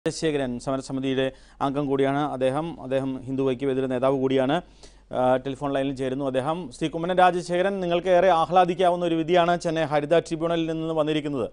രാജശേഖരൻ സമരസമിതിയുടെ അംഗം കൂടിയാണ് അദ്ദേഹം അദ്ദേഹം ഹിന്ദു ഐക്യവേദിയുടെ നേതാവ് കൂടിയാണ് ആ, ടെലിഫോൺ ലൈനിൽ ചേരുന്നു അദ്ദേഹം ശ്രീ കുമ്മനം രാജശേഖരൻ നിങ്ങൾക്ക് ഏറെ ആഹ്ലാദിക്കാവുന്ന ഒരു വിധിയാണ് ചെന്നൈ ഹരിത ട്രിബ്യൂണലിൽ നിന്ന് വന്നിരിക്കുന്നത്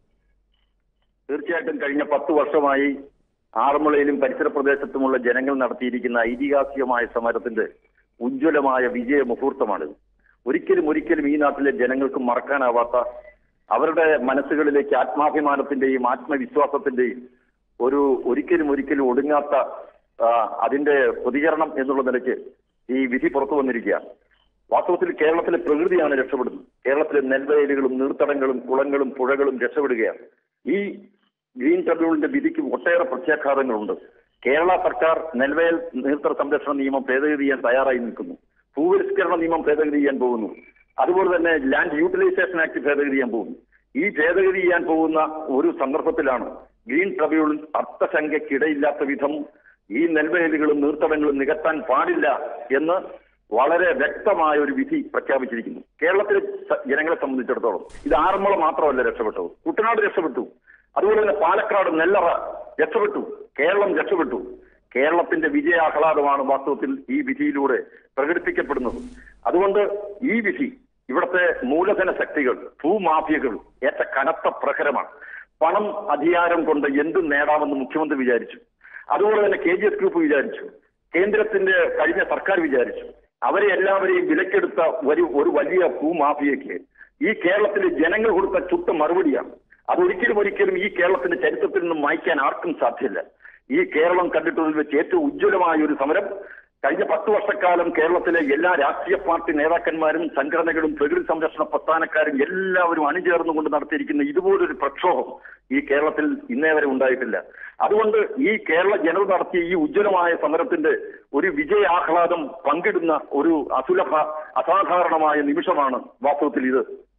തീർച്ചയായിട്ടും കഴിഞ്ഞ പത്ത് വർഷമായി ആറന്മുളയിലും പരിസര പ്രദേശത്തുമുള്ള ജനങ്ങൾ നടത്തിയിരിക്കുന്ന ഐതിഹാസികമായ സമരത്തിന്റെ ഉജ്ജ്വലമായ വിജയ മുഹൂർത്തമാണിത് ഒരിക്കലും ഒരിക്കലും ഈ നാട്ടിലെ ജനങ്ങൾക്ക് മറക്കാനാവാത്ത അവരുടെ മനസ്സുകളിലേക്ക് ആത്മാഭിമാനത്തിന്റെയും ആത്മവിശ്വാസത്തിന്റെയും ഒരു ഒരിക്കലും ഒരിക്കലും ഒടുങ്ങാത്ത ആ, അതിന്റെ പ്രതികരണം എന്നുള്ള നിലയ്ക്ക് ഈ വിധി പുറത്തു വന്നിരിക്കുകയാണ് വാസ്തവത്തിൽ കേരളത്തിലെ പ്രകൃതിയാണ് രക്ഷപ്പെടുന്നത് കേരളത്തിലെ നെൽവയലുകളും നീർത്തടങ്ങളും കുളങ്ങളും പുഴകളും രക്ഷപ്പെടുകയാണ് ഈ ഗ്രീൻ ട്രിബ്യൂണലിന്റെ വിധിക്ക് ഒട്ടേറെ പ്രത്യാഘാതങ്ങളുണ്ട് കേരള സർക്കാർ നെൽവയൽ നീർത്തട സംരക്ഷണ നിയമം ഭേദഗതി ചെയ്യാൻ തയ്യാറായി നിൽക്കുന്നു ഭൂപരിഷ്കരണ നിയമം ഭേദഗതി ചെയ്യാൻ പോകുന്നു അതുപോലെ തന്നെ ലാൻഡ് യൂട്ടിലൈസേഷൻ ആക്ട് ഭേദഗതി ചെയ്യാൻ പോകുന്നു ഈ ഭേദഗതി ചെയ്യാൻ പോകുന്ന ഒരു സന്ദർഭത്തിലാണ് ഗ്രീൻ ട്രിബ്യൂണൽ അർത്ഥശങ്കയ്ക്കിടയില്ലാത്ത വിധം ഈ നെൽവയലുകളും നീർത്തടങ്ങളും നികത്താൻ പാടില്ല എന്ന് വളരെ വ്യക്തമായ ഒരു വിധി പ്രഖ്യാപിച്ചിരിക്കുന്നു കേരളത്തിലെ സ- ജനങ്ങളെ സംബന്ധിച്ചിടത്തോളം ഇത് ആറന്മുള മാത്രമല്ല രക്ഷപ്പെട്ടത് കുട്ടനാട് രക്ഷപ്പെട്ടു അതുപോലെ തന്നെ പാലക്കാട് നെല്ലറ രക്ഷപ്പെട്ടു കേരളം രക്ഷപ്പെട്ടു കേരളത്തിന്റെ വിജയാഹ്ലാദമാണ് വാസ്തവത്തിൽ ഈ വിധിയിലൂടെ പ്രകടിപ്പിക്കപ്പെടുന്നത് അതുകൊണ്ട് ഈ വിധി ഇവിടുത്തെ മൂലധന ശക്തികൾ ഭൂമാഫിയകൾ ഏറ്റ കനത്ത പ്രഹരമാണ് പണം അധികാരം കൊണ്ട് എന്തും നേടാമെന്ന് മുഖ്യമന്ത്രി വിചാരിച്ചു അതുപോലെ തന്നെ കെ ജി എസ് ഗ്രൂപ്പ് വിചാരിച്ചു കേന്ദ്രത്തിന്റെ കഴിഞ്ഞ സർക്കാർ വിചാരിച്ചു അവരെ എല്ലാവരെയും വിലക്കെടുത്ത ഒരു ഒരു വലിയ ഭൂമാഫിയയ്ക്ക് ഈ കേരളത്തിലെ ജനങ്ങൾ കൊടുത്ത ചുട്ട മറുപടിയാണ് അതൊരിക്കലും ഒരിക്കലും ഈ കേരളത്തിന്റെ ചരിത്രത്തിൽ നിന്നും മായ്ക്കാൻ ആർക്കും സാധ്യമല്ല ഈ കേരളം കണ്ടിട്ടുള്ളതിൽ വെച്ച് ഏറ്റവും ഉജ്ജ്വലമായ ഒരു സമരം കഴിഞ്ഞ പത്ത് വർഷക്കാലം കേരളത്തിലെ എല്ലാ രാഷ്ട്രീയ പാർട്ടി നേതാക്കന്മാരും സംഘടനകളും പ്രകൃതി സംരക്ഷണ പ്രസ്ഥാനക്കാരും എല്ലാവരും അണിചേർന്നുകൊണ്ട് നടത്തിയിരിക്കുന്ന ഇതുപോലൊരു പ്രക്ഷോഭം ഈ കേരളത്തിൽ ഇന്നേ വരെ ഉണ്ടായിട്ടില്ല അതുകൊണ്ട് ഈ കേരള ജനത നടത്തിയ ഈ ഉജ്ജ്വലമായ സമരത്തിന്റെ ഒരു വിജയാഹ്ലാദം പങ്കിടുന്ന ഒരു അസുലഭ അസാധാരണമായ നിമിഷമാണ് വാസ്തവത്തിൽ ഇത്